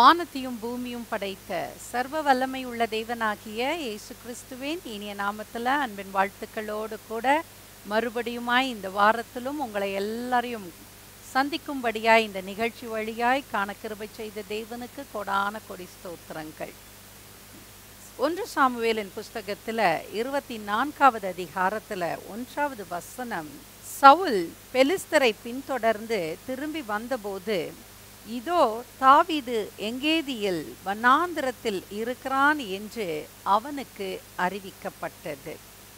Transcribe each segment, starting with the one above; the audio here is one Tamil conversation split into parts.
வானத்தையும் பூமியும் படைத்த சர்வ வல்லமை உள்ள தேவனாகிய இயேசு கிறிஸ்துவின் இனிய நாமத்தில் அன்பின் வாழ்த்துக்களோடு கூட மறுபடியுமாய் இந்த வாரத்திலும் உங்களை எல்லாரையும் சந்திக்கும்படியாய் இந்த நிகழ்ச்சி வழியாய் காண கிருபை செய்த தேவனுக்கு கொடான கொடி ஸ்தோத்திரங்கள் ஒன்று சாமுவேலின் புஸ்தகத்தில் இருபத்தி நான்காவது அதிகாரத்தில் ஒன்றாவது வசனம் சவுல் பெலிஸ்தரை பின்தொடர்ந்து திரும்பி வந்தபோது இதோ தாவீது எங்கேதியில் வனாந்திரத்தில் இருக்கிறான் என்று அவனுக்கு அறிவிக்கப்பட்டது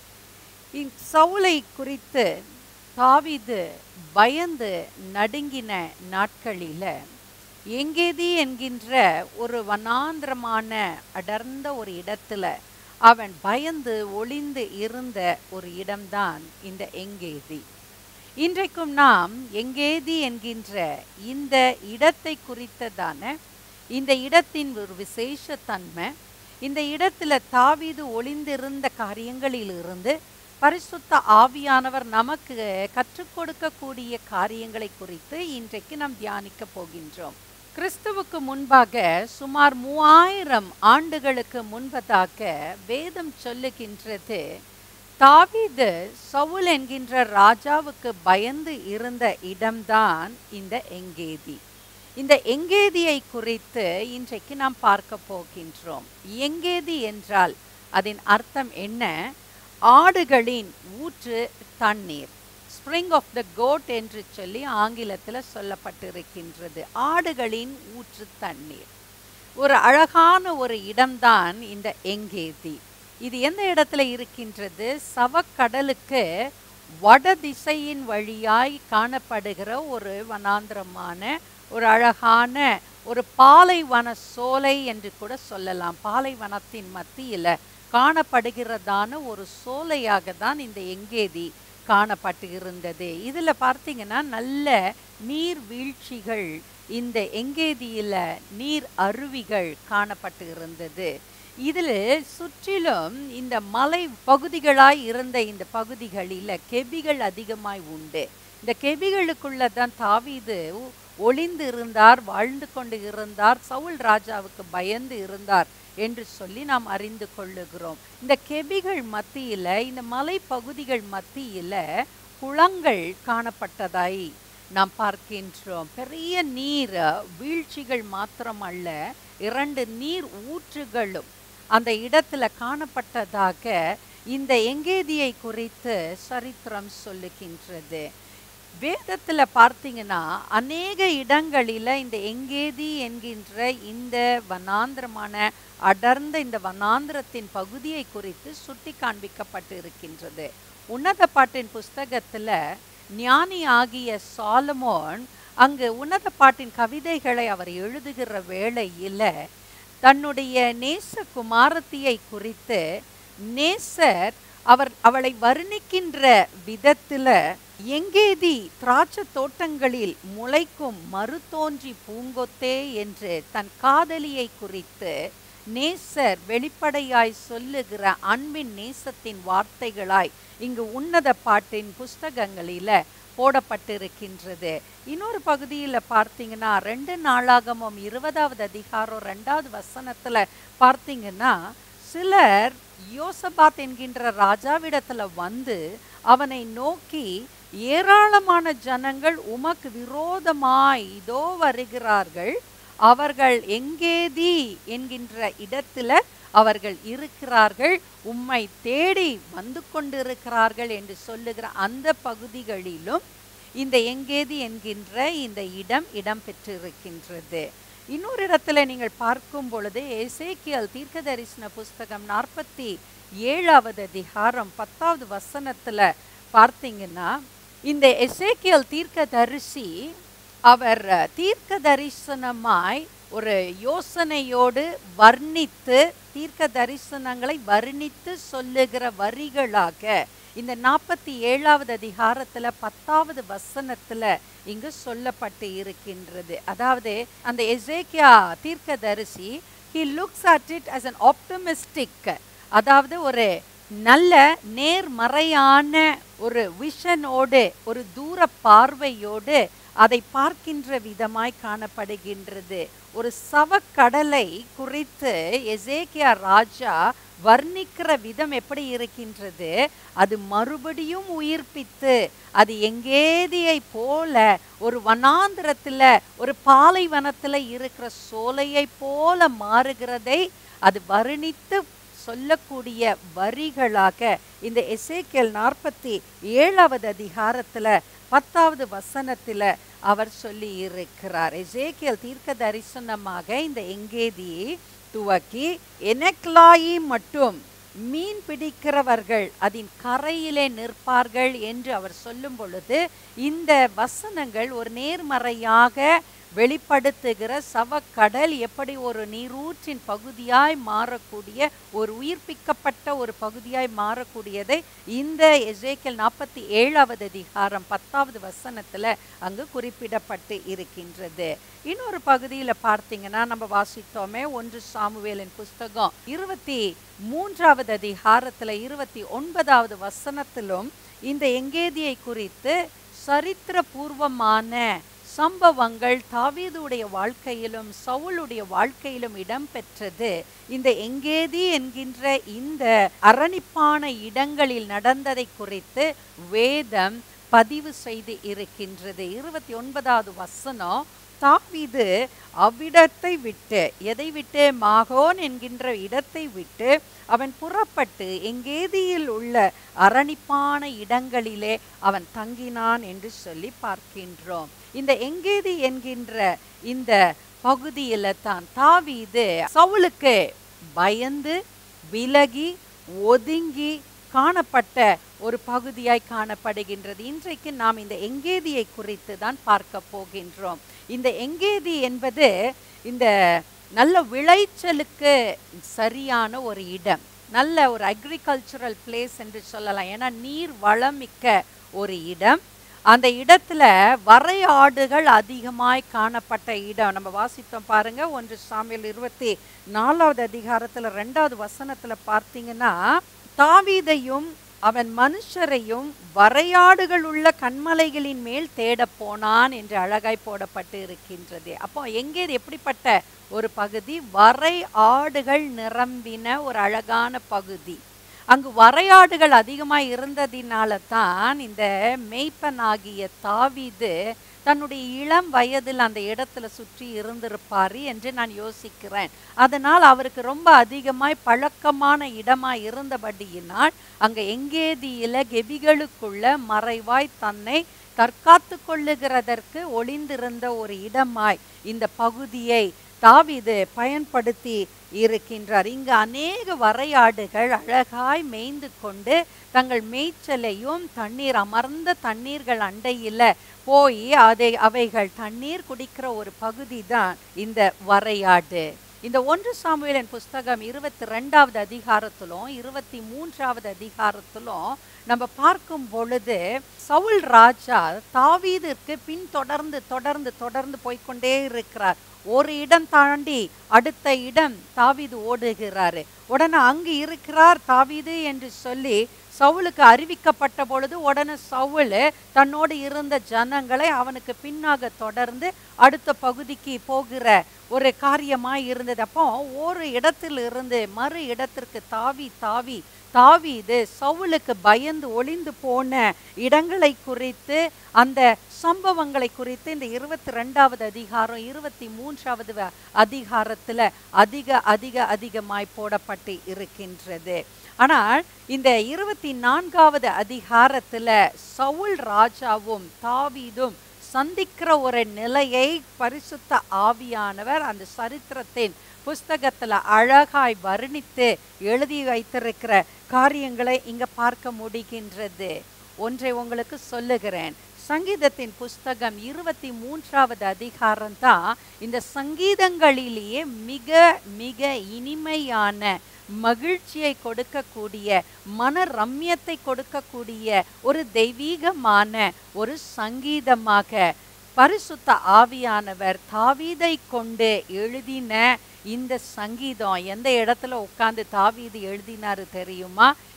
சவுலை குறித்து தாவீது பயந்து நடுங்கின நாட்களில் எங்கேதி என்கின்ற ஒரு வனாந்திரமான அடர்ந்த ஒரு இடத்துல அவன் பயந்து ஒளிந்து இருந்த ஒரு இடம்தான் இந்த எங்கேதி இன்றைக்கும் நாம் எங்கேதி என்கின்ற இந்த இடத்தை குறித்ததான இந்த இடத்தின் ஒரு விசேஷ தன்மை இந்த இடத்துல தாவீது ஒளிந்திருந்த காரியங்களிலிருந்து பரிசுத்த ஆவியானவர் நமக்கு கற்றுக் கொடுக்கக்கூடிய காரியங்களை குறித்து இன்றைக்கு நாம் தியானிக்க போகின்றோம் கிறிஸ்துவுக்கு முன்பாக சுமார் மூவாயிரம் ஆண்டுகளுக்கு முன்பதாக வேதம் சொல்லுகின்றது தாவீது சவுல் என்கின்ற ராஜாவுக்கு பயந்து இருந்த இடம்தான் இந்த எங்கேதி இந்த எங்கேதியை குறித்து இன்றைக்கு நாம் பார்க்க போகின்றோம் எங்கேதி என்றால் அதன் அர்த்தம் என்ன ஆடுகளின் ஊற்று தண்ணீர் ஸ்ப்ரிங் ஆஃப் த கோட் என்று சொல்லி ஆங்கிலத்தில் சொல்லப்பட்டிருக்கின்றது ஆடுகளின் ஊற்று தண்ணீர் ஒரு அழகான ஒரு இடம்தான் இந்த எங்கேதி இது எந்த இடத்துல இருக்கின்றது சவக்கடலுக்கு வட திசையின் வழியாய் காணப்படுகிற ஒரு வனாந்திரமான ஒரு அழகான ஒரு பாலைவன சோலை என்று கூட சொல்லலாம் பாலைவனத்தின் மத்தியில் காணப்படுகிறதான ஒரு சோலையாக தான் இந்த எங்கேதி காணப்பட்டு இருந்தது இதில் பார்த்தீங்கன்னா நல்ல நீர் வீழ்ச்சிகள் இந்த எங்கேதியில் நீர் அருவிகள் காணப்பட்டு இருந்தது இதில் சுற்றிலும் இந்த மலை பகுதிகளாய் இருந்த இந்த பகுதிகளில் கெபிகள் அதிகமாய் உண்டு இந்த கெபிகளுக்குள்ள தான் தாவீது ஒளிந்து இருந்தார் வாழ்ந்து கொண்டு இருந்தார் சவுல் ராஜாவுக்கு பயந்து இருந்தார் என்று சொல்லி நாம் அறிந்து கொள்ளுகிறோம் இந்த கெபிகள் மத்தியில் இந்த மலை பகுதிகள் மத்தியில் குளங்கள் காணப்பட்டதாய் நாம் பார்க்கின்றோம் பெரிய நீர் வீழ்ச்சிகள் மாத்திரமல்ல இரண்டு நீர் ஊற்றுகளும் அந்த இடத்துல காணப்பட்டதாக இந்த எங்கேதியை குறித்து சரித்திரம் சொல்லுகின்றது வேதத்தில் பார்த்தீங்கன்னா அநேக இடங்களில் இந்த எங்கேதி என்கின்ற இந்த வனாந்திரமான அடர்ந்த இந்த வனாந்திரத்தின் பகுதியை குறித்து சுட்டி காண்பிக்கப்பட்டு இருக்கின்றது உன்னத பாட்டின் புஸ்தகத்தில் ஞானி ஆகிய சாலமோன் அங்கு உன்னத பாட்டின் கவிதைகளை அவர் எழுதுகிற வேளையில் தன்னுடைய நேச குமாரத்தியை குறித்து நேசர் அவர் அவளை வர்ணிக்கின்ற விதத்தில் எங்கேதி திராட்சை தோட்டங்களில் முளைக்கும் மறுதோன்றி பூங்கொத்தே என்று தன் காதலியை குறித்து நேசர் வெளிப்படையாய் சொல்லுகிற அன்பின் நேசத்தின் வார்த்தைகளாய் இங்கு உன்னத பாட்டின் புஸ்தகங்களில் போடப்பட்டிருக்கின்றது இன்னொரு பகுதியில் பார்த்தீங்கன்னா ரெண்டு நாளாகமும் இருபதாவது அதிகாரம் ரெண்டாவது வசனத்தில் பார்த்தீங்கன்னா சிலர் யோசபாத் என்கின்ற ராஜாவிடத்தில் வந்து அவனை நோக்கி ஏராளமான ஜனங்கள் உமக்கு விரோதமாய் இதோ வருகிறார்கள் அவர்கள் எங்கேதி என்கின்ற இடத்துல அவர்கள் இருக்கிறார்கள் உம்மை தேடி வந்து கொண்டிருக்கிறார்கள் என்று சொல்லுகிற அந்த பகுதிகளிலும் இந்த எங்கேதி என்கின்ற இந்த இடம் இடம் பெற்றிருக்கின்றது இன்னொரு இடத்துல நீங்கள் பார்க்கும் பொழுது எசேக்கியல் தீர்க்க தரிசன புஸ்தகம் நாற்பத்தி ஏழாவது அதிகாரம் பத்தாவது வசனத்துல பார்த்தீங்கன்னா இந்த எசேக்கியல் தீர்க்க தரிசி அவர் தீர்க்க தரிசனமாய் ஒரு யோசனையோடு வர்ணித்து தீர்க்க தரிசனங்களை வர்ணித்து சொல்லுகிற வரிகளாக இந்த நாற்பத்தி ஏழாவது அதிகாரத்துல பத்தாவது வசனத்துல இங்கு சொல்லப்பட்டு இருக்கின்றது அதாவது அந்த எசேக்கியா தீர்க்க தரிசி he looks at it as an optimistic அதாவது ஒரு நல்ல நேர்மறையான ஒரு விஷனோடு ஒரு தூர பார்வையோடு அதை பார்க்கின்ற விதமாய் காணப்படுகின்றது ஒரு சவக்கடலை குறித்து எசேக்கியா ராஜா வர்ணிக்கிற விதம் எப்படி இருக்கின்றது அது மறுபடியும் உயிர்ப்பித்து அது எங்கேதியை போல ஒரு வனாந்திரத்துல ஒரு பாலைவனத்துல இருக்கிற சோலையை போல மாறுகிறதை அது வர்ணித்து சொல்லக்கூடிய வரிகளாக இந்த எசேக்கியல் நாற்பத்தி ஏழாவது அதிகாரத்துல பத்தாவது வசனத்துல அவர் சொல்லி இருக்கிறார் எசேக்கியல் தீர்க்க தரிசனமாக இந்த எங்கேதியை துவக்கி எனக்லாயி மட்டும் மீன் பிடிக்கிறவர்கள் அதன் கரையிலே நிற்பார்கள் என்று அவர் சொல்லும் பொழுது இந்த வசனங்கள் ஒரு நேர்மறையாக வெளிப்படுத்துகிற சவக்கடல் எப்படி ஒரு நீரூற்றின் பகுதியாய் மாறக்கூடிய ஒரு உயிர்ப்பிக்கப்பட்ட ஒரு பகுதியாய் மாறக்கூடியதை இந்த எசேக்கியல் நாற்பத்தி ஏழாவது அதிகாரம் பத்தாவது வசனத்துல அங்கு குறிப்பிடப்பட்டு இருக்கின்றது இன்னொரு பகுதியில பார்த்தீங்கன்னா நம்ம வாசித்தோமே ஒன்று சாமுவேலின் புஸ்தகம் இருபத்தி மூன்றாவது அதிகாரத்துல இருபத்தி ஒன்பதாவது வசனத்திலும் இந்த எங்கேதியை குறித்து சரித்திர பூர்வமான சம்பவங்கள் தாவீதுடைய வாழ்க்கையிலும் சவுளுடைய வாழ்க்கையிலும் இடம்பெற்றது இந்த எங்கேதி என்கின்ற இந்த அரணிப்பான இடங்களில் நடந்ததை குறித்து வேதம் பதிவு செய்து இருக்கின்றது இருபத்தி ஒன்பதாவது வசனம் தாவீது அவ்விடத்தை விட்டு எதை விட்டு மாகோன் என்கின்ற இடத்தை விட்டு அவன் புறப்பட்டு எங்கேதியில் உள்ள அரணிப்பான இடங்களிலே அவன் தங்கினான் என்று சொல்லி பார்க்கின்றோம் இந்த எங்கேதி என்கின்ற இந்த பகுதியில தான் தாவீது சவுலுக்கு பயந்து விலகி ஒதுங்கி காணப்பட்ட ஒரு பகுதியாய் காணப்படுகின்றது இன்றைக்கு நாம் இந்த எங்கேதியை குறித்து தான் பார்க்க போகின்றோம் இந்த எங்கேதி என்பது இந்த நல்ல விளைச்சலுக்கு சரியான ஒரு இடம் நல்ல ஒரு அக்ரிகல்ச்சுரல் பிளேஸ் என்று சொல்லலாம் ஏன்னா நீர் வளம் மிக்க ஒரு இடம் அந்த இடத்துல வரையாடுகள் அதிகமாய் காணப்பட்ட இடம் நம்ம வாசித்தோம் பாருங்க ஒன்று சாமியல் இருபத்தி நாலாவது அதிகாரத்துல ரெண்டாவது வசனத்துல பார்த்தீங்கன்னா தாவீதையும் அவன் மனுஷரையும் வரையாடுகள் உள்ள கண்மலைகளின் மேல் தேட போனான் என்று அழகாய் போடப்பட்டு இருக்கின்றது அப்போ எங்கே இது எப்படிப்பட்ட ஒரு பகுதி வரை ஆடுகள் நிரம்பின ஒரு அழகான பகுதி அங்கு வரையாடுகள் அதிகமாக இருந்ததினால தான் இந்த மெய்ப்பனாகிய தாவீது தன்னுடைய இளம் வயதில் அந்த இடத்துல சுற்றி இருந்திருப்பாரு என்று நான் யோசிக்கிறேன் அதனால் அவருக்கு ரொம்ப அதிகமாய் பழக்கமான இடமாய் இருந்தபடியினால் அங்க எங்கேதியில கெபிகளுக்குள்ள மறைவாய் தன்னை தற்காத்து கொள்ளுகிறதற்கு ஒளிந்திருந்த ஒரு இடமாய் இந்த பகுதியை தாவீது பயன்படுத்தி இருக்கின்றார் இங்கு அநேக வரையாடுகள் அழகாய் மேய்ந்து கொண்டு தங்கள் மேய்ச்சலையும் தண்ணீர் அமர்ந்த தண்ணீர்கள் அண்டையில போய் அதை அவைகள் தண்ணீர் குடிக்கிற ஒரு பகுதி தான் இந்த வரையாடு இந்த ஒன்று சாமுவேலின் புஸ்தகம் இருபத்தி ரெண்டாவது அதிகாரத்திலும் இருபத்தி மூன்றாவது அதிகாரத்திலும் நம்ம பார்க்கும் பொழுது சவுல் ராஜா தாவீதிற்கு பின்தொடர்ந்து தொடர்ந்து தொடர்ந்து போய்க்கொண்டே இருக்கிறார் ஒரு இடம் தாண்டி அடுத்த இடம் தாவீது ஓடுகிறாரு உடனே அங்கு இருக்கிறார் தாவீது என்று சொல்லி சவுலுக்கு அறிவிக்கப்பட்ட பொழுது உடனே சவுல் தன்னோடு இருந்த ஜனங்களை அவனுக்கு பின்னாக தொடர்ந்து அடுத்த பகுதிக்கு போகிற ஒரு காரியமாய் இருந்தது அப்போ ஒரு இடத்தில் இருந்து மறு இடத்திற்கு தாவி தாவி தாவீது சவுலுக்கு பயந்து ஒளிந்து போன இடங்களை குறித்து அந்த சம்பவங்களை குறித்து இந்த இருபத்தி ரெண்டாவது அதிகாரம் இருபத்தி மூன்றாவது வ- அதிகாரத்துல அதிக அதிக அதிகமாய் போடப்பட்டு இருக்கின்றது ஆனால் இந்த இருபத்தி நான்காவது அதிகாரத்துல சவுல் ராஜாவும் தாவீதும் சந்திக்கிற ஒரு நிலையை பரிசுத்த ஆவியானவர் அந்த சரித்திரத்தின் புஸ்தகத்துல அழகாய் வர்ணித்து எழுதி வைத்திருக்கிற காரியங்களை இங்க பார்க்க முடிகின்றது ஒன்றை உங்களுக்கு சொல்லுகிறேன் சங்கீதத்தின் புஸ்தகம் இருபத்தி மூன்றாவது அதிகாரம் தான் இந்த சங்கீதங்களிலேயே மிக மிக இனிமையான மகிழ்ச்சியை கொடுக்கக்கூடிய மன ரம்யத்தை கொடுக்கக்கூடிய ஒரு தெய்வீகமான ஒரு சங்கீதமாக பரிசுத்த ஆவியானவர் தாவீதை கொண்டு எழுதின இந்த சங்கீதம் எந்த இடத்துல உட்கார்ந்து தாவீது எழுதினாரு தெரியுமா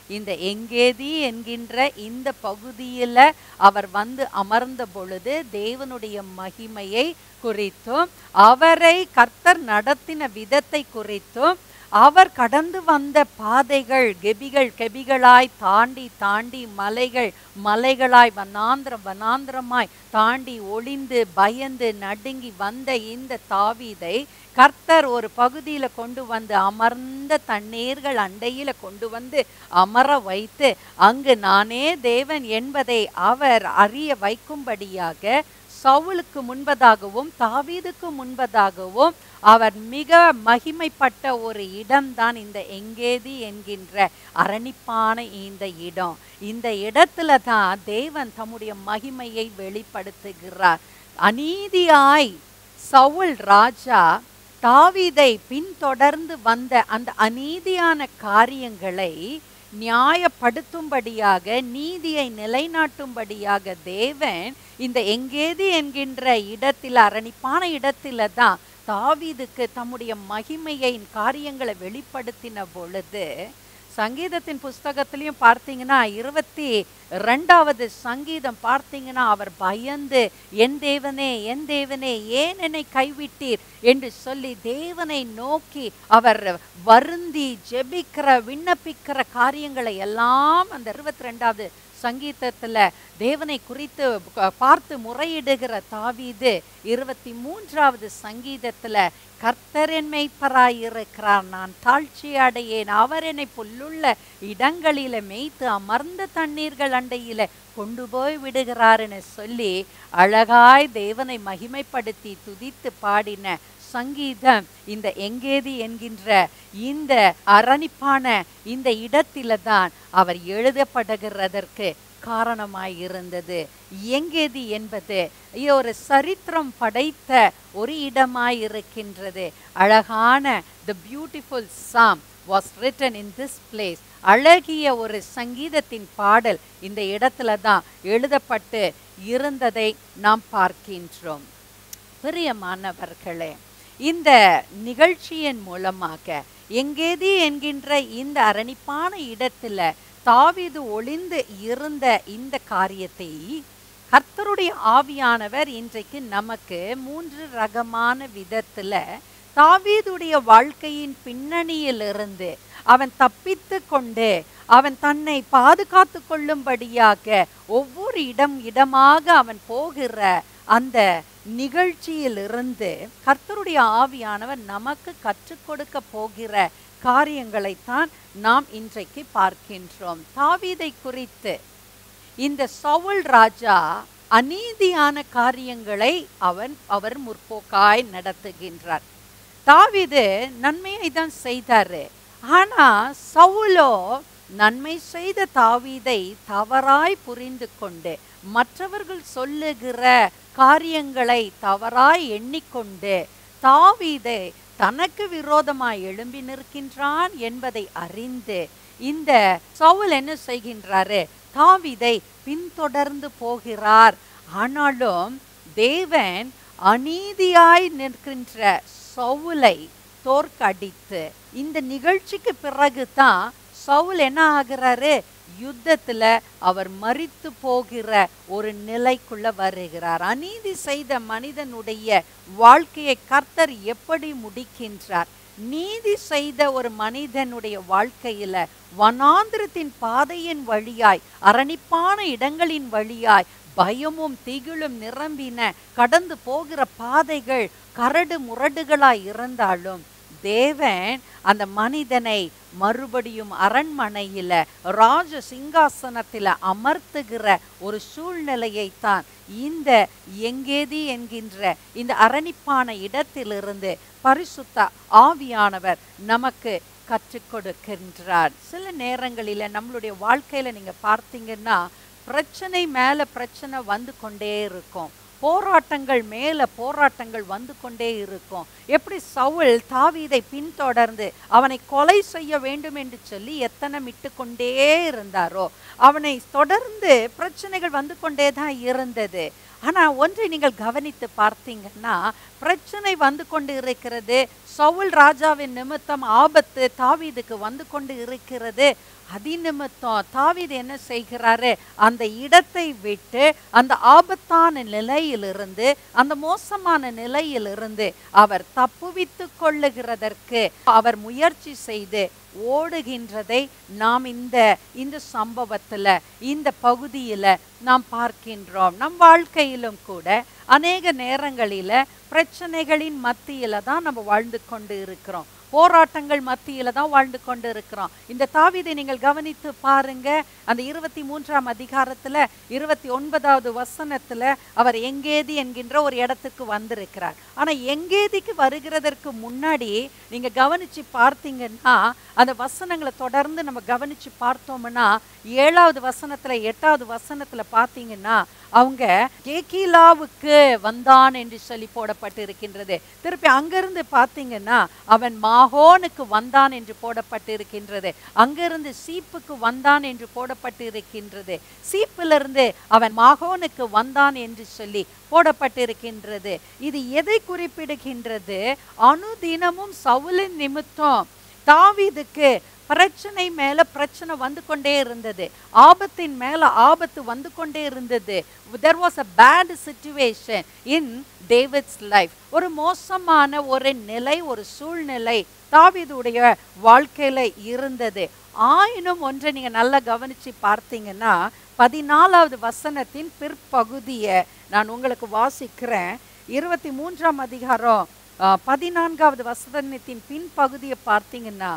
இந்த எங்கேதி என்கின்ற இந்த பகுதியில அவர் வந்து அமர்ந்த பொழுது தேவனுடைய மகிமையை குறித்தும் அவரை கர்த்தர் நடத்தின விதத்தை குறித்தும் அவர் கடந்து வந்த பாதைகள் கெபிகள் கெபிகளாய் தாண்டி தாண்டி மலைகள் மலைகளாய் வனாந்திரம் வனாந்திரமாய் தாண்டி ஒளிந்து பயந்து நடுங்கி வந்த இந்த தாவீதை கர்த்தர் ஒரு பகுதியில கொண்டு வந்து அமர்ந்த தண்ணீர்கள் அண்டையில கொண்டு வந்து அமர வைத்து அங்கு நானே தேவன் என்பதை அவர் அறிய வைக்கும்படியாக சவுலுக்கு முன்பதாகவும் தாவீதுக்கு முன்பதாகவும் அவர் மிக மகிமைப்பட்ட ஒரு இடம்தான் இந்த எங்கேதி என்கின்ற அரணிப்பான இந்த இடம் இந்த இடத்துல தான் தேவன் தம்முடைய மகிமையை வெளிப்படுத்துகிறார் அநீதியாய் சவுல் ராஜா தாவீதை பின்தொடர்ந்து வந்த அந்த அநீதியான காரியங்களை நியாயப்படுத்தும்படியாக நீதியை நிலைநாட்டும்படியாக தேவன் இந்த எங்கேதி என்கின்ற இடத்தில் அரணிப்பான இடத்துல தான் தாவீதுக்கு தம்முடைய மகிமையின் காரியங்களை வெளிப்படுத்தின பொழுது சங்கீதத்தின் புஸ்தகத்திலையும் பார்த்தீங்கன்னா இருபத்தி ரெண்டாவது சங்கீதம் பார்த்தீங்கன்னா அவர் பயந்து என் தேவனே என் தேவனே ஏன் என்னை கைவிட்டீர் என்று சொல்லி தேவனை நோக்கி அவர் வருந்தி ஜெபிக்கிற விண்ணப்பிக்கிற காரியங்களை எல்லாம் அந்த இருபத்தி ரெண்டாவது சங்கீதத்துல தேவனை குறித்து ப- பார்த்து முறையிடுகிற தாவீது இருபத்தி மூன்றாவது சங்கீதத்துல கர்த்தர் என் மெய்ப்பராயிருக்கிறார் நான் தாழ்ச்சி அடையேன் அவர் என்னை புல்லுள்ள இடங்களில மேய்த்து அமர்ந்த தண்ணீர்கள் அண்டையில கொண்டு போய் விடுகிறாருன்னு சொல்லி அழகாய் தேவனை மகிமைப்படுத்தி துதித்து பாடின சங்கீதம் இந்த எங்கேதி என்கின்ற இந்த அரணிப்பான இந்த இடத்தில தான் அவர் எழுதப்படுகிறதற்கு காரணமாய் இருந்தது எங்கேதி என்பது ஒரு சரித்திரம் படைத்த ஒரு இடமாய் இருக்கின்றது அழகான the beautiful psalm was written in this place அழகிய ஒரு சங்கீதத்தின் பாடல் இந்த இடத்துல தான் எழுதப்பட்டு இருந்ததை நாம் பார்க்கின்றோம் பிரியமானவர்களே இந்த நிகழ்ச்சியின் மூலமாக எங்கேதி என்கின்ற இந்த அரணிப்பான இடத்துல தாவீது ஒளிந்து இருந்த இந்த காரியத்தை கர்த்தருடைய ஆவியானவர் இன்றைக்கு நமக்கு மூன்று ரகமான விதத்துல தாவீதுடைய வாழ்க்கையின் பின்னணியிலிருந்து அவன் தப்பித்து கொண்டு அவன் தன்னை பாதுகாத்து கொள்ளும்படியாக ஒவ்வொரு இடம் இடமாக அவன் போகிற அந்த நிகழ்ச்சியிலிருந்து கர்த்தருடைய ஆவியானவர் நமக்கு கற்றுக் கொடுக்க போகிற காரியங்களைத்தான் நாம் இன்றைக்கு பார்க்கின்றோம் தாவீதை குறித்து இந்த சவுல் ராஜா அநீதியான காரியங்களை அவன் அவர் முற்போக்காய் நடத்துகின்றார் தாவீது நன்மையை தான் செய்தாரு ஆனா சவுலோ நன்மை செய்த தாவீதை தவறாய் புரிந்து கொண்டு மற்றவர்கள் சொல்லுகிற காரியங்களை தவறாய் எண்ணிக்கொண்டு தாவீதை தனக்கு விரோதமாய் எழும்பி நிற்கின்றான் என்பதை அறிந்து இந்த சவுல் என்ன செய்கின்றாரு தாவீதை பின்தொடர்ந்து போகிறார் ஆனாலும் தேவன் அநீதியாய் நிற்கின்ற சவுலை தோற்கடித்து இந்த நிகழ்ச்சிக்கு பிறகு தான் சவுல் என்ன ஆகிறாரு யுத்தத்துல அவர் மரித்து போகிற ஒரு நிலைக்குள்ள வருகிறார் அநீதி செய்த மனிதனுடைய வாழ்க்கையை கர்த்தர் எப்படி முடிக்கின்றார் நீதி செய்த ஒரு மனிதனுடைய வாழ்க்கையில வனாந்திரத்தின் பாதையின் வழியாய் அரணிப்பான இடங்களின் வழியாய் பயமும் திகிலும் நிரம்பின கடந்து போகிற பாதைகள் கரடு முரடுகளாய் இருந்தாலும் தேவன் அந்த மனிதனை மறுபடியும் அரண்மனையில ராஜ சிங்காசனத்தில அமர்த்துகிற ஒரு சூழ்நிலையைத்தான் இந்த எங்கேதி என்கின்ற இந்த அரணிப்பான இடத்திலிருந்து பரிசுத்த ஆவியானவர் நமக்கு கற்றுக் கொடுக்கின்றார் சில நேரங்களில நம்மளுடைய வாழ்க்கையில நீங்க பார்த்தீங்கன்னா பிரச்சனை மேல பிரச்சனை வந்து கொண்டே இருக்கும் போராட்டங்கள் மேல போராட்டங்கள் வந்து கொண்டே இருக்கும் எப்படி சவுல் தாவீதை பின்தொடர்ந்து அவனை கொலை செய்ய வேண்டும் என்று சொல்லி எத்தனமிட்டு கொண்டே இருந்தாரோ அவனை தொடர்ந்து பிரச்சனைகள் வந்து கொண்டே தான் இருந்தது ஆனா ஒன்றை நீங்கள் கவனித்து பார்த்தீங்கன்னா பிரச்சனை வந்து கொண்டு இருக்கிறது சவுல் ராஜாவின் நிமித்தம் ஆபத்து தாவீதுக்கு வந்து கொண்டு இருக்கிறது அதிநிமித்தம் தாவீது என்ன செய்கிறாரு அந்த இடத்தை விட்டு அந்த ஆபத்தான நிலையிலிருந்து அந்த மோசமான நிலையிலிருந்து அவர் தப்புவித்து கொள்ளுகிறதற்கு அவர் முயற்சி செய்து ஓடுகின்றதை நாம் இந்த இந்த சம்பவத்துல இந்த பகுதியில நாம் பார்க்கின்றோம் நம் வாழ்க்கையிலும் கூட அநேக நேரங்களில பிரச்சனைகளின் மத்தியில தான் நம்ம வாழ்ந்து கொண்டு இருக்கிறோம் போராட்டங்கள் மத்தியில தான் வாழ்ந்து கொண்டு இருக்கிறோம் இந்த தாவீதை நீங்கள் கவனித்து பாருங்க அந்த இருபத்தி மூன்றாம் அதிகாரத்துல இருபத்தி ஒன்பதாவது வசனத்துல அவர் எங்கேதி என்கின்ற ஒரு இடத்துக்கு வந்திருக்கிறார் ஆனா எங்கேதிக்கு வருகிறதற்கு முன்னாடி நீங்க கவனிச்சு பார்த்தீங்கன்னா அந்த வசனங்களை தொடர்ந்து நம்ம கவனிச்சு பார்த்தோம்னா ஏழாவது வசனத்துல எட்டாவது வசனத்துல பார்த்தீங்கன்னா அவங்க கேகிலாவுக்கு வந்தான் என்று சொல்லி போடப்பட்டு இருக்கின்றது திருப்பி அங்கிருந்து பார்த்தீங்கன்னா அவன் மாகோனுக்கு வந்தான் என்று போடப்பட்டு இருக்கின்றது அங்கிருந்து சீப்புக்கு வந்தான் என்று போடப்பட்டு இருக்கின்றது சீப்பிலிருந்து அவன் மாகோனுக்கு வந்தான் என்று சொல்லி போடப்பட்டிருக்கின்றது இது எதை குறிப்பிடுகின்றது அனுதினமும் சவுலின் நிமித்தம் தாவீதுக்கு பிரச்சனை மேல பிரச்சனை வந்து கொண்டே இருந்தது ஆபத்தின் மேல ஆபத்து வந்து கொண்டே இருந்தது there was a bad situation in David's life ஒரு மோசமான ஒரு நிலை ஒரு சூழ்நிலை தாவீதுடைய வாழ்க்கையில இருந்தது ஆயினும் ஒன்றை நீங்க நல்லா கவனிச்சு பார்த்தீங்கன்னா பதினாலாவது வசனத்தின் பிற்பகுதியை நான் உங்களுக்கு வாசிக்கிறேன் இருபத்தி மூன்றாம் அதிகாரம் அஹ், பதினான்காவது வசனத்தின் பின்பகுதியை பார்த்தீங்கன்னா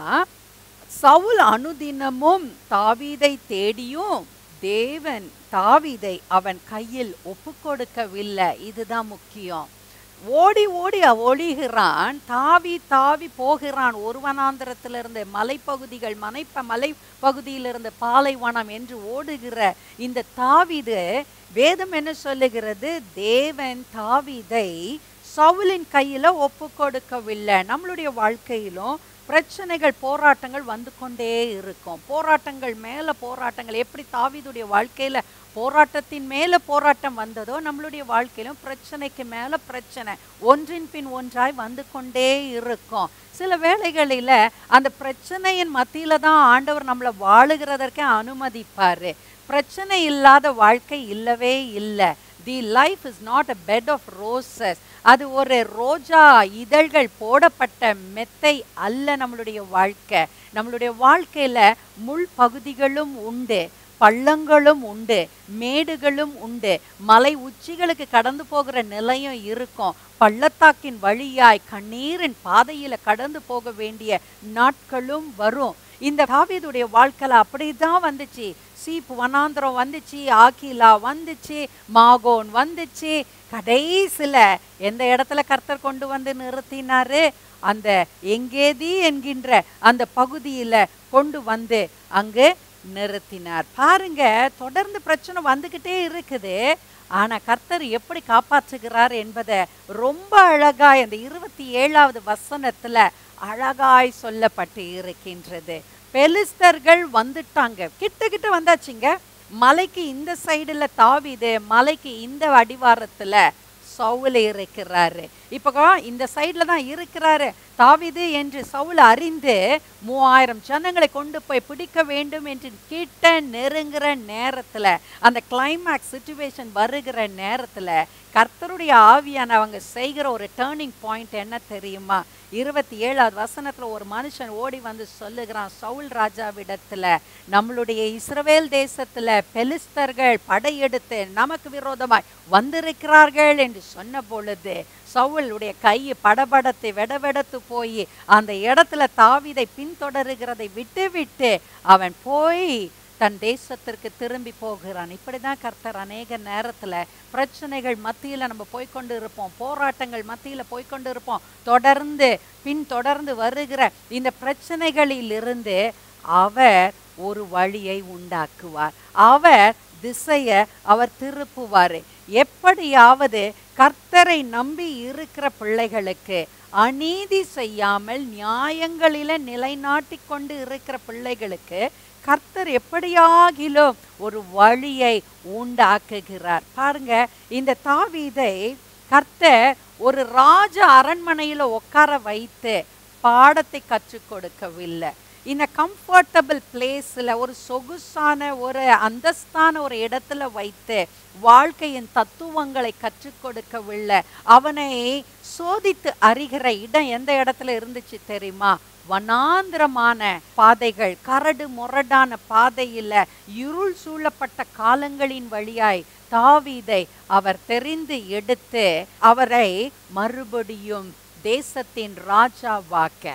சவுல் அனுதினமும் தாவீதை தேடியும் தேவன் தாவீதை அவன் கையில் ஒப்பு கொடுக்கவில்லை இதுதான் முக்கியம் ஓடி ஓடி ஒளிகிறான் தாவி தாவி போகிறான் ஒருவனாந்திரத்திலிருந்து மலைப்பகுதிகள் மனைப்ப மலை பகுதியிலிருந்து பாலைவனம் என்று ஓடுகிற இந்த தாவீது வேதம் என்ன சொல்லுகிறது தேவன் தாவீதை சவுலின் கையில ஒப்பு கொடுக்கவில்லை நம்மளுடைய வாழ்க்கையிலும் பிரச்சனைகள் போராட்டங்கள் வந்து கொண்டே இருக்கும் போராட்டங்கள் மேல போராட்டங்கள் எப்படி தாவீதுடைய வாழ்க்கையில போராட்டத்தின் மேல போராட்டம் வந்ததோ நம்மளுடைய வாழ்க்கையிலும் பிரச்சனைக்கு மேல பிரச்சனை ஒன்றின் பின் ஒன்றாய் வந்து கொண்டே இருக்கும் சில வேளைகளில அந்த பிரச்சனையின் மத்தியில தான் ஆண்டவர் நம்மளை வாழுகிறதற்கே அனுமதிப்பாரு பிரச்சனை இல்லாத வாழ்க்கை இல்லவே இல்லை the life is not a bed of roses அது ஒரு ரோஜா இதழ்கள் போடப்பட்ட மெத்தை அல்ல நம்மளுடைய வாழ்க்கை நம்மளுடைய வாழ்க்கையில முள் பகுதிகளும் உண்டு பள்ளங்களும் உண்டு மேடுகளும் உண்டு மலை உச்சிகளுக்கு கடந்து போகிற நிலையும் இருக்கும் பள்ளத்தாக்கின் வழியாய் கண்ணீரின் பாதையில கடந்து போக வேண்டிய நாட்களும் வரும் இந்த தாவீதுடைய வாழ்க்கையில அப்படிதான் வந்துச்சு சீப் வனாந்திரம் வந்துச்சு ஆக்கிலா வந்துச்சு மாகோன் வந்துச்சு கடைசில எந்த இடத்துல கர்த்தர் கொண்டு வந்து நிறுத்தினாரு அந்த எங்கேதி என்கின்ற அந்த பகுதியில கொண்டு வந்து அங்கு நிறுத்தினார் பாருங்க தொடர்ந்து பிரச்சனை வந்துகிட்டே இருக்குது ஆனா கர்த்தர் எப்படி காப்பாற்றுகிறார் என்பதை ரொம்ப அழகாய் அந்த இருபத்தி ஏழாவது வசனத்துல அழகாய் சொல்லப்பட்டு இருக்கின்றது பெலிஸ்தர்கள் வந்துட்டாங்க கிட்ட கிட்ட வந்தாச்சுங்க மலைக்கு இந்த சைடுல தாவிது மலைக்கு இந்த அடிவாரத்துல சவுல் இருக்கிறாரு இப்போ இந்த சைடுல தான் இருக்கிறாரு தாவிது என்று சவுல் அறிந்து மூவாயிரம் ஜனங்களை கொண்டு போய் பிடிக்க வேண்டும் என்று கிட்ட நெருங்குற நேரத்துல அந்த கிளைமேக்ஸ் சுச்சுவேஷன் வருகிற நேரத்துல கர்த்தருடைய ஆவியான அவங்க செய்கிற ஒரு டேர்னிங் பாயிண்ட் என்ன தெரியுமா இருபத்தி ஏழாவது வசனத்துல ஒரு மனுஷன் ஓடி வந்து சொல்லுகிறான் சவுல் ராஜாவிடத்துல நம்மளுடைய இஸ்ரவேல் தேசத்துல பெலிஸ்தர்கள் படையெடுத்து நமக்கு விரோதமாய் வந்திருக்கிறார்கள் என்று சொன்ன பொழுது சவுளுடைய கை படபடத்து வெடவெடத்து போய் அந்த இடத்துல தாவிதை பின்தொடருகிறதை விட்டு விட்டு அவன் போய் தன் தேசத்திற்கு திரும்பி போகிறான் இப்படிதான் கர்த்தர் அநேக நேரத்துல பிரச்சனைகள் மத்தியில நம்ம போய்க்கொண்டு இருப்போம் போராட்டங்கள் மத்தியில போய்க்கொண்டு இருப்போம் தொடர்ந்து பின் தொடர்ந்து வருகிற இந்த பிரச்சனைகளிலிருந்து அவர் ஒரு வழியை உண்டாக்குவார் அவர் திசைய அவர் திருப்புவார் எப்படியாவது கர்த்தரை நம்பி இருக்கிற பிள்ளைகளுக்கு அநீதி செய்யாமல் நியாயங்களில நிலைநாட்டி கொண்டு இருக்கிற பிள்ளைகளுக்கு கர்த்தர் எப்படியாகிலும் ஒரு வழியை உண்டாக்குகிறார் பாருங்க இந்த தாவீதை கர்த்தர் ஒரு ராஜ அரண்மனையில உட்கார வைத்து பாடத்தை கற்றுக் கொடுக்கவில்லை இந்த கம்ஃபர்டபுள் பிளேஸில் ஒரு சொகுசான ஒரு அந்தஸ்தான ஒரு இடத்துல வைத்து வாழ்க்கையின் தத்துவங்களை கற்றுக் கொடுக்கவில்லை அவனை சோதித்து அறிகிற இடம் எந்த இடத்துல இருந்துச்சு தெரியுமா வனாந்திரமான பாதைகள் கரடு முரடான பாதையில் இருள் சூழப்பட்ட காலங்களின் வழியாய் தாவீதை அவர் தெரிந்து எடுத்து அவரை மறுபடியும் தேசத்தின் ராஜாவாக்க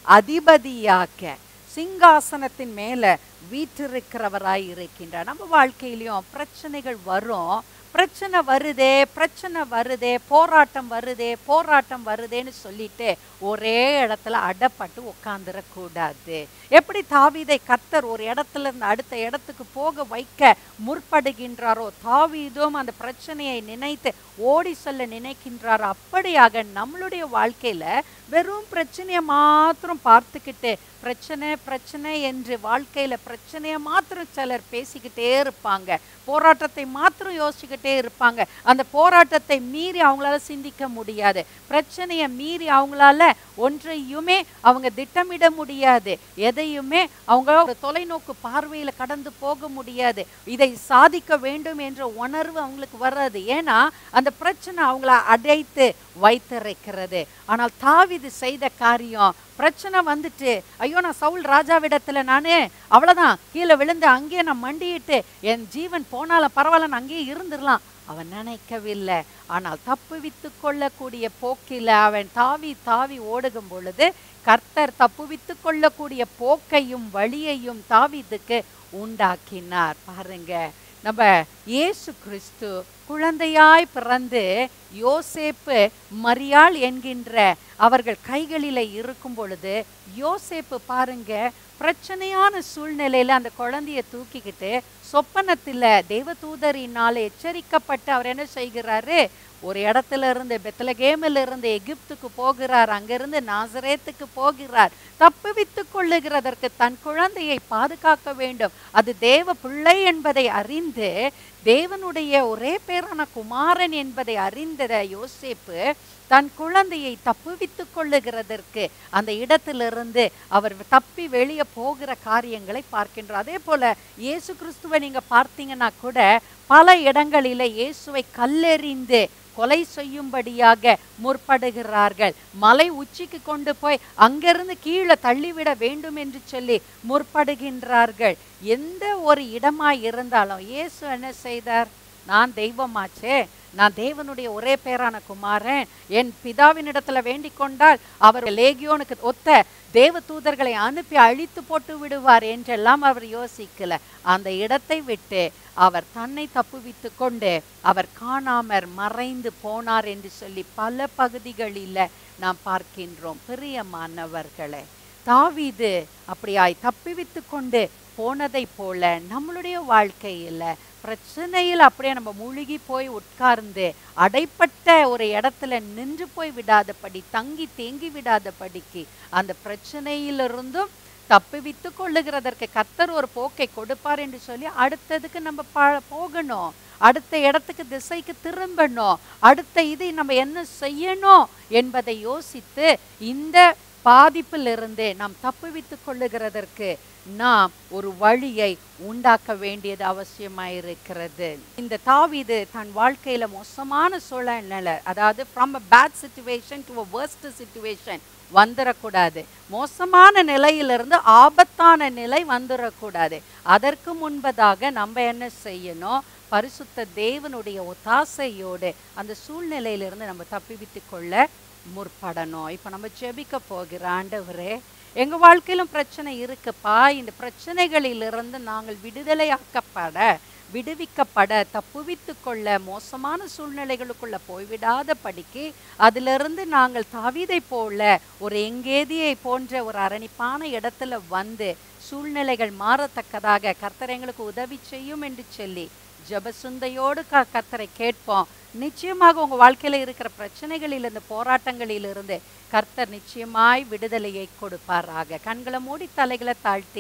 அதிபதியாக்க சிங்காசனத்தின் மேல வீற்றிருக்கிறவராய் இருக்கின்றார் நம்ம வாழ்க்கையிலையும் பிரச்சனைகள் வரும் பிரச்சனை வருதே பிரச்சனை வருதே போராட்டம் வருதே போராட்டம் வருதேன்னு சொல்லிட்டு ஒரே இடத்துல அடப்பட்டு உட்காந்துடக்கூடாது எப்படி தாவீதை கர்த்தர் ஒரு இடத்துல இருந்து அடுத்த இடத்துக்கு போக வைக்க முற்படுகின்றாரோ தாவீதும் அந்த பிரச்சனையை நினைத்து ஓடி சொல்ல நினைக்கின்றாரோ அப்படியாக நம்மளுடைய வாழ்க்கையில வெறும் பிரச்சனையை மாத்திரம் பார்த்துக்கிட்டு பிரச்சனை பிரச்சனை என்று வாழ்க்கையில பிரச்சனையை மாத்திரம் சிலர் பேசிக்கிட்டே இருப்பாங்க போராட்டத்தை மாத்திரம் யோசிச்சுக்கிட்டே இருப்பாங்க அந்த போராட்டத்தை மீறி அவங்களால சிந்திக்க முடியாது பிரச்சனையை மீறி அவங்களால ஒன்றையுமே அவங்க திட்டமிட முடியாது எதையுமே அவங்க ஒரு தொலைநோக்கு பார்வையில கடந்து போக முடியாது இதை சாதிக்க வேண்டும் என்ற உணர்வு அவங்களுக்கு வராது ஏன்னா அந்த பிரச்சனை அவங்கள அடைத்து வைத்திருக்கிறது ஆனால் தாவிது செய்த காரியம் பிரச்சனை வந்துட்டு ஐயோ நான் சவுல் ராஜாவிடத்துல நானே அவ்வளவுதான் கீழே விழுந்து அங்கேயே நான் மண்டிட்டு என் ஜீவன் போனாலும் பரவாயில்ல நான் அங்கேயே இருந்துடலாம் அவன் நினைக்கவில்லை ஆனால் தப்புவித்து கொள்ளக்கூடிய போக்கில் அவன் தாவி தாவி ஓடுகும் பொழுது கர்த்தர் தப்புவித்து கொள்ளக்கூடிய போக்கையும் வழியையும் தாவீதுக்கு உண்டாக்கினார் பாருங்க நம்ம இயேசு கிறிஸ்து குழந்தையாய் பிறந்து யோசேப்பு மரியாள் என்கின்ற அவர்கள் கைகளில இருக்கும் பொழுது யோசேப்பு பாருங்க பிரச்சனையான சூழ்நிலையில அந்த குழந்தைய தூக்கிக்கிட்டு சொப்பனத்துல தேவதூதரினால எச்சரிக்கப்பட்டு அவர் என்ன செய்கிறாரு ஒரு இடத்துல இருந்து பெத்தலகேமில் இருந்து எகிப்துக்கு போகிறார் அங்கிருந்து நாசரேத்துக்கு போகிறார் தப்புவித்து கொள்ளுகிறதற்கு தன் குழந்தையை பாதுகாக்க வேண்டும் அது தேவ பிள்ளை என்பதை அறிந்து தேவனுடைய ஒரே பேரான குமாரன் என்பதை அறிந்த யோசேப்பு தன் குழந்தையை தப்புவித்து கொள்ளுகிறதற்கு அந்த இடத்திலிருந்து அவர் தப்பி வெளியே போகிற காரியங்களை பார்க்கின்றோம் அதே போல இயேசு கிறிஸ்துவை நீங்க பார்த்தீங்கன்னா கூட பல இடங்களில இயேசுவை கல்லெறிந்து கொலை செய்யும்படியாக முற்படுகிறார்கள் மலை உச்சிக்கு கொண்டு போய் அங்கிருந்து கீழே தள்ளிவிட வேண்டும் என்று சொல்லி முற்படுகின்றார்கள் எந்த ஒரு இடமாய் இருந்தாலும் இயேசு என்ன செய்தார் நான் தெய்வமாச்சே நான் தேவனுடைய ஒரே பேரான குமாரன் என் பிதாவினிடத்துல வேண்டிக் கொண்டால் அவர் லேகியோனுக்கு ஒத்த தேவ தூதர்களை அனுப்பி அழித்து போட்டு விடுவார் என்றெல்லாம் அவர் யோசிக்கல அந்த இடத்தை விட்டு அவர் தன்னை தப்புவித்து கொண்டு அவர் காணாமற் மறைந்து போனார் என்று சொல்லி பல பகுதிகளில் நாம் பார்க்கின்றோம் பிரியமானவர்களே தாவீது அப்படியாய் தப்பிவித்து கொண்டு போனதை போல நம்மளுடைய வாழ்க்கையில பிரச்சனையில் அப்படியே நம்ம மூழ்கி போய் உட்கார்ந்து அடைப்பட்ட ஒரு இடத்துல நின்று போய் விடாதபடி தங்கி தேங்கி விடாதபடிக்கு அந்த பிரச்சனையிலிருந்தும் தப்புவித்து கொள்ளுகிறதற்கு கத்தர் ஒரு போக்கை கொடுப்பார் என்று சொல்லி அடுத்ததுக்கு நம்ம ப போகணும் அடுத்த இடத்துக்கு திசைக்கு திரும்பணும் அடுத்த இது நம்ம என்ன செய்யணும் என்பதை யோசித்து இந்த பாதிப்பிலிருந்து நாம் தப்புவித்து கொள்ளுகிறதற்கு நாம் ஒரு வழியை உண்டாக்க வேண்டியது அவசியமாயிருக்கிறது இந்த தாவீது தன் வாழ்க்கையில மோசமான சூழ்நிலை அதாவது from a bad situation to a worst situation வந்துடக்கூடாது மோசமான நிலையிலிருந்து ஆபத்தான நிலை வந்துடக்கூடாது அதற்கு முன்பதாக நம்ம என்ன செய்யணும் பரிசுத்த தேவனுடைய ஒத்தாசையோடு அந்த சூழ்நிலையிலிருந்து நம்ம தப்பிவித்து கொள்ள முற்படணும் இப்போ நம்ம ஜெபிக்க போகிற ஆண்டவரே எங்க வாழ்க்கையிலும் பிரச்சனை இருக்குப்பா இந்த பிரச்சனைகளிலிருந்து நாங்கள் விடுதலையாக்கப்பட விடுவிக்கப்பட தப்புவித்து கொள்ள மோசமான சூழ்நிலைகளுக்குள்ள போய்விடாத படிக்கு அதிலிருந்து நாங்கள் தவிதை போல ஒரு எங்கேதியை போன்ற ஒரு அரணிப்பான இடத்துல வந்து சூழ்நிலைகள் மாறத்தக்கதாக கர்த்தர் எங்களுக்கு உதவி செய்யும் என்று சொல்லி ஜபசுந்தையோடு க கர்த்தரை கேட்போம் நிச்சயமாக உங்க வாழ்க்கையில இருக்கிற பிரச்சனைகளில் இந்த போராட்டங்களிலிருந்து கர்த்தர் நிச்சயமாய் விடுதலையை கொடுப்பாராக கண்களை மூடி தலைகளை தாழ்த்தி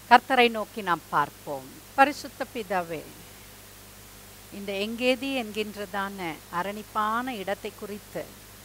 கர்த்தரை நோக்கி நாம் பார்ப்போம் பரிசுத்த பிதாவே இந்த எங்கேதி என்கின்றதான அரணிப்பான இடத்தை குறித்து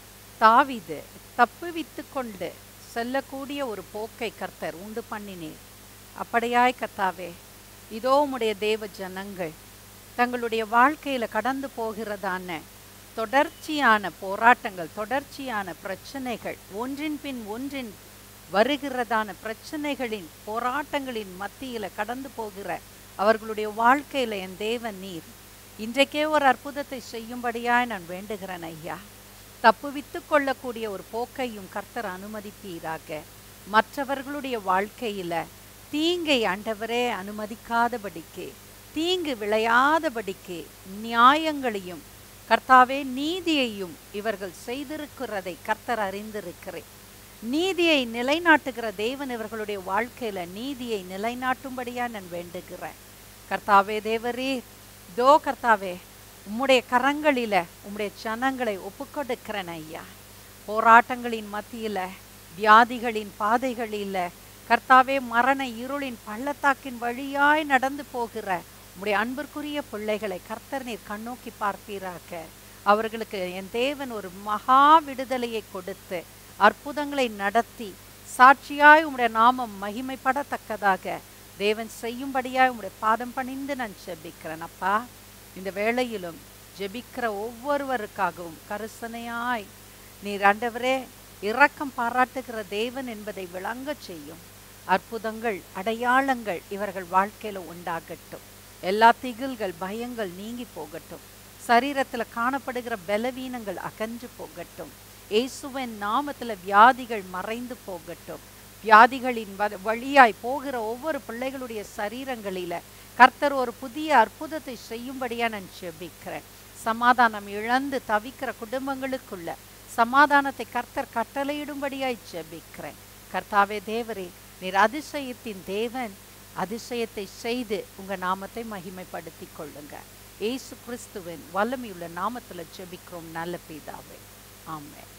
தாவிது தப்புவித்து கொண்டு செல்லக்கூடிய ஒரு போக்கை கர்த்தர் உண்டு பண்ணினீர் அப்படியாய் கர்த்தாவே இதோ உம்முடைய தேவ ஜனங்கள் தங்களுடைய வாழ்க்கையில கடந்து போகிறதான தொடர்ச்சியான போராட்டங்கள் தொடர்ச்சியான பிரச்சனைகள் ஒன்றின் பின் ஒன்றின் வருகிறதான பிரச்சனைகளின் போராட்டங்களின் மத்தியில கடந்து போகிற அவர்களுடைய வாழ்க்கையில என் தேவன் நீர் இன்றைக்கே ஒரு அற்புதத்தை செய்யும்படியாய் நான் வேண்டுகிறேன் ஐயா தப்புவித்து கொள்ளக்கூடிய ஒரு போக்கையும் கர்த்தர் அனுமதிப்பீராக மற்றவர்களுடைய வாழ்க்கையில தீங்கை ஆண்டவரே அனுமதிக்காதபடிக்கு தீங்கு விளையாதபடிக்கு நியாயங்களையும் கர்த்தாவே நீதியையும் இவர்கள் செய்திருக்கிறதை கர்த்தர் அறிந்திருக்கிறேன் நீதியை நிலைநாட்டுகிற தேவன் இவர்களுடைய வாழ்க்கையில நீதியை நிலைநாட்டும்படியா நான் வேண்டுகிறேன் கர்த்தாவே தேவரே தோ கர்த்தாவே உம்முடைய கரங்களில உம்முடைய ஜனங்களை ஒப்புக்கொடுக்கிறேன் ஐயா போராட்டங்களின் மத்தியில வியாதிகளின் பாதைகளில கர்த்தாவே மரண இருளின் பள்ளத்தாக்கின் வழியாய் நடந்து போகிற உம்முடைய அன்பிற்குரிய பிள்ளைகளை கர்த்தர் நீர் கண்ணோக்கி பார்ப்பீராக அவர்களுக்கு என் தேவன் ஒரு மகா விடுதலையை கொடுத்து அற்புதங்களை நடத்தி சாட்சியாய் உம்முடைய நாமம் மகிமைப்படத்தக்கதாக தேவன் செய்யும்படியாய் உம்முடைய பாதம் பணிந்து நான் ஜெபிக்கிறேன் அப்பா இந்த வேளையிலும் ஜெபிக்கிற ஒவ்வொருவருக்காகவும் கருசனையாய் நீர் ஆண்டவரே இரக்கம் பாராட்டுகிற தேவன் என்பதை விளங்கச் செய்யும் அற்புதங்கள் அடையாளங்கள் இவர்கள் வாழ்க்கையில உண்டாகட்டும் எல்லா திகில்கள் பயங்கள் நீங்கி போகட்டும் சரீரத்துல காணப்படுகிற பலவீனங்கள் அகன்று போகட்டும் இயேசுவின் நாமத்துல வியாதிகள் மறைந்து போகட்டும் வியாதிகளின் வ- வழியாய் போகிற ஒவ்வொரு பிள்ளைகளுடைய சரீரங்களில கர்த்தர் ஒரு புதிய அற்புதத்தை செய்யும்படியா நான் ஜெபிக்கிறேன் சமாதானம் இழந்து தவிக்கிற குடும்பங்களுக்குள்ள சமாதானத்தை கர்த்தர் கட்டளையிடும்படியாய் ஜெபிக்கிறேன் கர்த்தாவே தேவரே நீர் அதிசயத்தின் தேவன் அதிசயத்தை செய்து உங்க நாமத்தை மகிமைப்படுத்திக் கொள்ளுங்க இயேசு கிறிஸ்துவின் வல்லமையுள்ள நாமத்துல ஜெபிக்கிறோம் நல்ல பிதாவே ஆமென்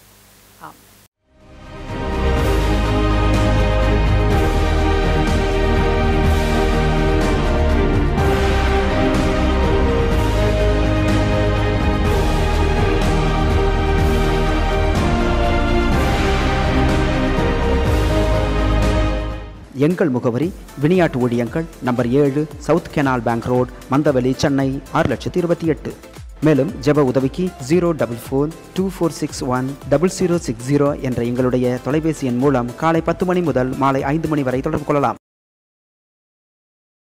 ஆமென் எங்கள் முகவரி விளையாட்டு ஊழியங்கள் நம்பர் ஏழு south canal bank road Mandaveli Chennai ஆறு லட்சத்தி இருபத்தி எட்டு மேலும் ஜெப உதவிக்கு zero double four two four six one double zero six zero என்ற எங்களுடைய தொலைபேசி எண் மூலம் காலை பத்து மணி முதல் மாலை ஐந்து மணி வரை தொடர்பு கொள்ளலாம்